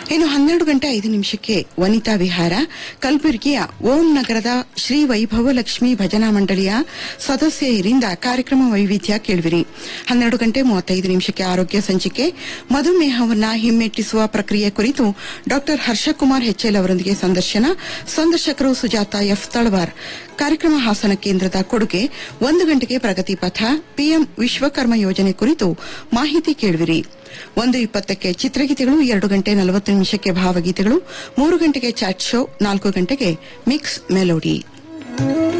ಇನ್ನು ಹನ್ನೆರಡು ಗಂಟೆ ಐದು ನಿಮಿಷಕ್ಕೆ ವನಿತಾ ವಿಹಾರ ಕಲಬುರಗಿಯ ಓಂ ನಗರದ ಶ್ರೀ ವೈಭವ ಲಕ್ಷ್ಮಿ ಭಜನಾ ಮಂಡಳಿಯ ಸದಸ್ಯರಿಂದ ಕಾರ್ಯಕ್ರಮ ವೈವಿಧ್ಯ ಕೇಳುವಿರಿ ಹನ್ನೆರಡು ಗಂಟೆ ಮೂವತ್ತೈದು ನಿಮಿಷಕ್ಕೆ ಆರೋಗ್ಯ ಸಂಚಿಕೆ ಮಧುಮೇಹವನ್ನ ಹಿಮ್ಮೆಟ್ಟಿಸುವ ಪ್ರಕ್ರಿಯೆ ಕುರಿತು ಡಾ ಹರ್ಷಕುಮಾರ್ ಹೆಚ್ಎಲ್ ಅವರೊಂದಿಗೆ ಸಂದರ್ಶನ ಸಂದರ್ಶಕರು ಸುಜಾತ ಎಫ್ ತಳವಾರ್ ಕಾರ್ಯಕ್ರಮ ಹಾಸನ ಕೇಂದ್ರದ ಕೊಡುಗೆ ಒಂದು ಗಂಟೆಗೆ ಪ್ರಗತಿ ಪಥ ಪಿಎಂ ವಿಶ್ವಕರ್ಮ ಯೋಜನೆ ಕುರಿತು ಮಾಹಿತಿ ಕೇಳುವಿರಿ ಒಂದು ಇಪ್ಪತ್ತಕ್ಕೆ ಚಿತ್ರಗೀತೆಗಳು ಎರಡು ಗಂಟೆ ನಲವತ್ತು ನಿಮಿಷಕ್ಕೆ ಭಾವಗೀತೆಗಳು ಮೂರು ಗಂಟೆಗೆ ಚಾಟ್ ಶೋ ನಾಲ್ಕು ಗಂಟೆಗೆ ಮಿಕ್ಸ್ ಮೆಲೋಡಿ